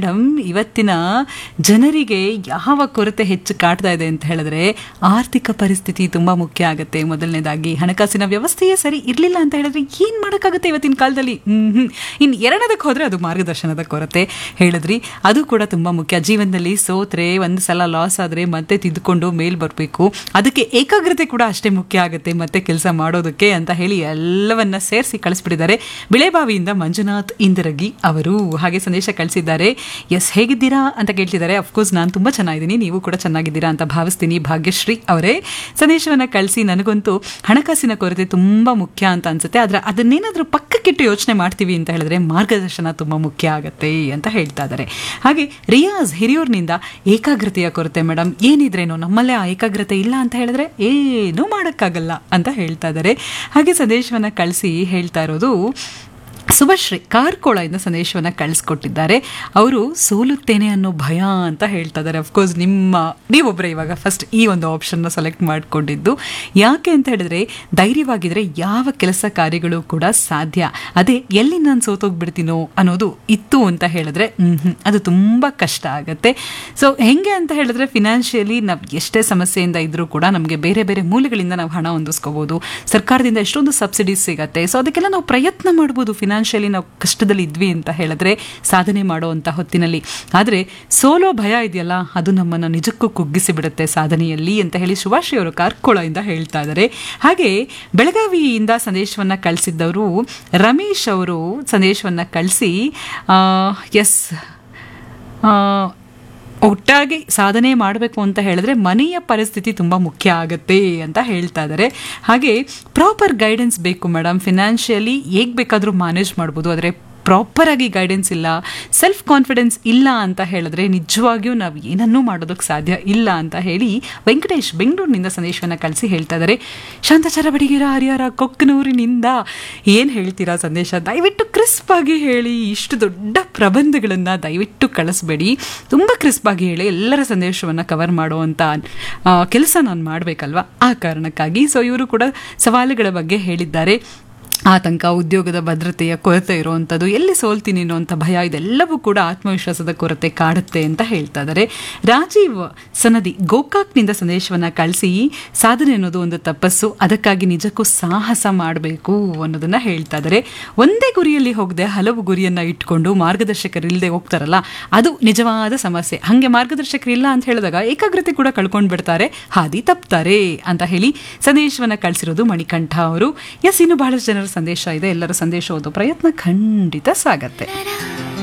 madam ಇವತ್ತಿನ ಜನರಿಗೆ ಯಾವ ಕೊರತೆ ಹೆಚ್ಚು ಕಾಡ್ತಾ ಇದೆ ಅಂತ ಹೇಳಿದ್ರೆ ಆರ್ಥಿಕ ಪರಿಸ್ಥಿತಿ ತುಂಬಾ ಮುಖ್ಯ ಆಗುತ್ತೆ ಮೊದಲನೇದಾಗಿ ಹಣಕಾಸಿನ ವ್ಯವಸ್ಥೆಯೇ ಸರಿ ಇರಲಿಲ್ಲ ಅಂತ ಹೇಳಿದ್ರೆ ಏನ್ ಮಾಡೋಕ್ಕಾಗುತ್ತೆ ಇವತ್ತಿನ ಕಾಲದಲ್ಲಿ ಹ್ಮ್ ಇನ್ನು ಎರಡನೇದಕ್ಕೆ ಹೋದ್ರೆ ಅದು ಮಾರ್ಗದರ್ಶನದ ಕೊರತೆ ಹೇಳಿದ್ರಿ ಅದು ಕೂಡ ತುಂಬಾ ಮುಖ್ಯ ಜೀವನದಲ್ಲಿ ಸೋತ್ರೆ ಒಂದು ಸಲ ಲಾಸ್ ಆದ್ರೆ ಮತ್ತೆ ತಿದ್ದುಕೊಂಡು ಮೇಲ್ ಬರಬೇಕು ಅದಕ್ಕೆ ಏಕಾಗ್ರತೆ ಕೂಡ ಅಷ್ಟೇ ಮುಖ್ಯ ಆಗುತ್ತೆ ಮತ್ತೆ ಕೆಲಸ ಮಾಡೋದಕ್ಕೆ ಅಂತ ಹೇಳಿ ಎಲ್ಲವನ್ನ ಸೇರಿಸಿ ಕಳಿಸ್ಬಿಟ್ಟಿದ್ದಾರೆ ಬಿಳೆಬಾವಿಯಿಂದ ಮಂಜುನಾಥ್ ಇಂದಿರಗಿ ಅವರು ಹಾಗೆ ಸಂದೇಶ ಕಳಿಸಿದ್ದಾರೆ ಎಸ್ ಹೇಗಿದ್ದೀರಾ ಅಂತ ಕೇಳ್ತಿದ್ದಾರೆ ಅಫ್ಕೋರ್ಸ್ ನಾನು ತುಂಬಾ ಚೆನ್ನಾಗಿದ್ದೀನಿ ನೀವು ಕೂಡ ಚೆನ್ನಾಗಿದ್ದೀರಾ ಅಂತ ಭಾವಿಸ್ತೀನಿ ಭಾಗ್ಯಶ್ರೀ ಅವರೇ ಸಂದೇಶವನ್ನ ಕಳಿಸಿ ನನಗಂತೂ ಹಣಕಾಸಿನ ಕೊರತೆ ತುಂಬಾ ಮುಖ್ಯ ಅಂತ ಅನ್ಸುತ್ತೆ ಆದ್ರೆ ಅದನ್ನೇನಾದ್ರೂ ಪಕ್ಕಕ್ಕಿಟ್ಟು ಯೋಚನೆ ಮಾಡ್ತೀವಿ ಅಂತ ಹೇಳಿದ್ರೆ ಮಾರ್ಗದರ್ಶನ ತುಂಬಾ ಮುಖ್ಯ ಆಗತ್ತೆ ಅಂತ ಹೇಳ್ತಾ ಇದ್ದಾರೆ ಹಾಗೆ ರಿಯಾಜ್ ಹಿರಿಯೂರ್ನಿಂದ ಏಕಾಗ್ರತೆಯ ಕೊರತೆ ಮೇಡಮ್ ಏನಿದ್ರೇನು ನಮ್ಮಲ್ಲೇ ಆ ಏಕಾಗ್ರತೆ ಇಲ್ಲ ಅಂತ ಹೇಳಿದ್ರೆ ಏನೂ ಮಾಡೋಕ್ಕಾಗಲ್ಲ ಅಂತ ಹೇಳ್ತಾ ಇದ್ದಾರೆ ಹಾಗೆ ಸಂದೇಶವನ್ನ ಕಳಿಸಿ ಹೇಳ್ತಾ ಇರೋದು ಸುಭಶ್ರೀ ಕಾರ್ಕೋಳದಿಂದ ಸಂದೇಶವನ್ನು ಕಳಿಸ್ಕೊಟ್ಟಿದ್ದಾರೆ ಅವರು ಸೋಲುತ್ತೇನೆ ಅನ್ನೋ ಭಯ ಅಂತ ಹೇಳ್ತಾ ಇದ್ದಾರೆ ಅಫ್ಕೋರ್ಸ್ ನಿಮ್ಮ ನೀವೊಬ್ಬರೇ ಇವಾಗ ಫಸ್ಟ್ ಈ ಒಂದು ಆಪ್ಷನ್ನ ಸೆಲೆಕ್ಟ್ ಮಾಡಿಕೊಂಡಿದ್ದು ಯಾಕೆ ಅಂತ ಹೇಳಿದ್ರೆ ಧೈರ್ಯವಾಗಿದ್ರೆ ಯಾವ ಕೆಲಸ ಕಾರ್ಯಗಳು ಕೂಡ ಸಾಧ್ಯ ಅದೇ ಎಲ್ಲಿ ನಾನು ಸೋತೋಗ್ಬಿಡ್ತೀನೋ ಅನ್ನೋದು ಇತ್ತು ಅಂತ ಹೇಳಿದ್ರೆ ಹ್ಮ್ ಅದು ತುಂಬ ಕಷ್ಟ ಆಗುತ್ತೆ ಸೊ ಹೆಂಗೆ ಅಂತ ಹೇಳಿದ್ರೆ ಫಿನಾನ್ಷಿಯಲಿ ನಾವು ಎಷ್ಟೇ ಸಮಸ್ಯೆಯಿಂದ ಇದ್ರೂ ಕೂಡ ನಮಗೆ ಬೇರೆ ಬೇರೆ ಮೂಲಗಳಿಂದ ನಾವು ಹಣ ಹೊಂದಿಸ್ಕೋಬಹುದು ಸರ್ಕಾರದಿಂದ ಎಷ್ಟೊಂದು ಸಬ್ಸಿಡೀಸ್ ಸಿಗತ್ತೆ ಸೊ ಅದಕ್ಕೆಲ್ಲ ನಾವು ಪ್ರಯತ್ನ ಮಾಡ್ಬೋದು ಫಿನಾನ್ಷಿಯಲಿ ನಾವು ಕಷ್ಟದಲ್ಲಿ ಇದ್ವಿ ಅಂತ ಹೇಳಿದ್ರೆ ಸಾಧನೆ ಮಾಡುವಂಥ ಹೊತ್ತಿನಲ್ಲಿ ಆದರೆ ಸೋಲೋ ಭಯ ಇದೆಯಲ್ಲ ಅದು ನಮ್ಮನ್ನು ನಿಜಕ್ಕೂ ಕುಗ್ಗಿಸಿ ಬಿಡುತ್ತೆ ಸಾಧನೆಯಲ್ಲಿ ಅಂತ ಹೇಳಿ ಸುಭಾಶ್ರೀ ಅವರು ಕಾರ್ಕೋಳದಿಂದ ಹೇಳ್ತಾ ಇದ್ದಾರೆ ಹಾಗೆ ಬೆಳಗಾವಿಯಿಂದ ಸಂದೇಶವನ್ನು ಕಳಿಸಿದ್ದವರು ರಮೇಶ್ ಅವರು ಸಂದೇಶವನ್ನು ಕಳಿಸಿ ಎಸ್ ಒಟ್ಟಾಗಿ ಸಾಧನೆ ಮಾಡಬೇಕು ಅಂತ ಹೇಳಿದ್ರೆ ಮನೆಯ ಪರಿಸ್ಥಿತಿ ತುಂಬ ಮುಖ್ಯ ಆಗುತ್ತೆ ಅಂತ ಹೇಳ್ತಾ ಇದ್ದಾರೆ ಹಾಗೆ ಪ್ರಾಪರ್ ಗೈಡೆನ್ಸ್ ಬೇಕು ಮೇಡಮ್ ಫಿನಾನ್ಷಿಯಲಿ ಹೇಗೆ ಬೇಕಾದರೂ ಮ್ಯಾನೇಜ್ ಮಾಡ್ಬೋದು ಆದರೆ ಪ್ರಾಪರ್ ಆಗಿ ಗೈಡೆನ್ಸ್ ಇಲ್ಲ ಸೆಲ್ಫ್ ಕಾನ್ಫಿಡೆನ್ಸ್ ಇಲ್ಲ ಅಂತ ಹೇಳಿದ್ರೆ ನಿಜವಾಗಿಯೂ ನಾವು ಏನನ್ನೂ ಮಾಡೋದಕ್ಕೆ ಸಾಧ್ಯ ಇಲ್ಲ ಅಂತ ಹೇಳಿ ವೆಂಕಟೇಶ್ ಬೆಂಗಳೂರಿನಿಂದ ಸಂದೇಶವನ್ನು ಕಳಿಸಿ ಹೇಳ್ತಾ ಇದ್ದಾರೆ ಶಾಂತಾಚಾರ ಬಡಿಗೇರ ಹರಿಹರ ಕೊಕ್ಕನೂರಿನಿಂದ ಏನು ಹೇಳ್ತೀರಾ ಸಂದೇಶ ದಯವಿಟ್ಟು ಕ್ರಿಸ್ಪ್ ಆಗಿ ಹೇಳಿ ಇಷ್ಟು ದೊಡ್ಡ ಪ್ರಬಂಧಗಳನ್ನು ದಯವಿಟ್ಟು ಕಳಿಸ್ಬೇಡಿ ತುಂಬ ಕ್ರಿಸ್ಪ್ ಆಗಿ ಹೇಳಿ ಎಲ್ಲರ ಸಂದೇಶವನ್ನು ಕವರ್ ಮಾಡುವಂಥ ಕೆಲಸ ನಾನು ಮಾಡಬೇಕಲ್ವಾ ಆ ಕಾರಣಕ್ಕಾಗಿ ಸೊ ಇವರು ಕೂಡ ಸವಾಲುಗಳ ಬಗ್ಗೆ ಹೇಳಿದ್ದಾರೆ ಆತಂಕ ಉದ್ಯೋಗದ ಭದ್ರತೆಯ ಕೊರತೆ ಇರುವಂಥದ್ದು ಎಲ್ಲಿ ಸೋಲ್ತೀನಿ ಅನ್ನುವಂಥ ಭಯ ಇದೆಲ್ಲವೂ ಕೂಡ ಆತ್ಮವಿಶ್ವಾಸದ ಕೊರತೆ ಕಾಡುತ್ತೆ ಅಂತ ಹೇಳ್ತಾ ಇದ್ದಾರೆ ರಾಜೀವ್ ಸನದಿ ಗೋಕಾಕ್ನಿಂದ ಸಂದೇಶವನ್ನು ಕಳಿಸಿ ಸಾಧನೆ ಅನ್ನೋದು ಒಂದು ತಪಸ್ಸು ಅದಕ್ಕಾಗಿ ನಿಜಕ್ಕೂ ಸಾಹಸ ಮಾಡಬೇಕು ಅನ್ನೋದನ್ನ ಹೇಳ್ತಾ ಇದ್ದಾರೆ ಒಂದೇ ಗುರಿಯಲ್ಲಿ ಹೋಗದೆ ಹಲವು ಗುರಿಯನ್ನ ಇಟ್ಕೊಂಡು ಮಾರ್ಗದರ್ಶಕರಿಲ್ಲದೆ ಹೋಗ್ತಾರಲ್ಲ ಅದು ನಿಜವಾದ ಸಮಸ್ಯೆ ಹಾಗೆ ಮಾರ್ಗದರ್ಶಕರಿಲ್ಲ ಅಂತ ಹೇಳಿದಾಗ ಏಕಾಗ್ರತೆ ಕೂಡ ಕಳ್ಕೊಂಡು ಬಿಡ್ತಾರೆ ಹಾದಿ ತಪ್ತಾರೆ ಅಂತ ಹೇಳಿ ಸಂದೇಶವನ್ನು ಕಳಿಸಿರೋದು ಮಣಿಕಂಠ ಅವರು ಎಸ್ ಇನ್ನು ಬಹಳಷ್ಟು ಜನರ ಸಂದೇಶ ಇದೆ ಎಲ್ಲರ ಸಂದೇಶ ಓದೋ ಪ್ರಯತ್ನ ಖಂಡಿತ ಸಾಗತ್ತೆ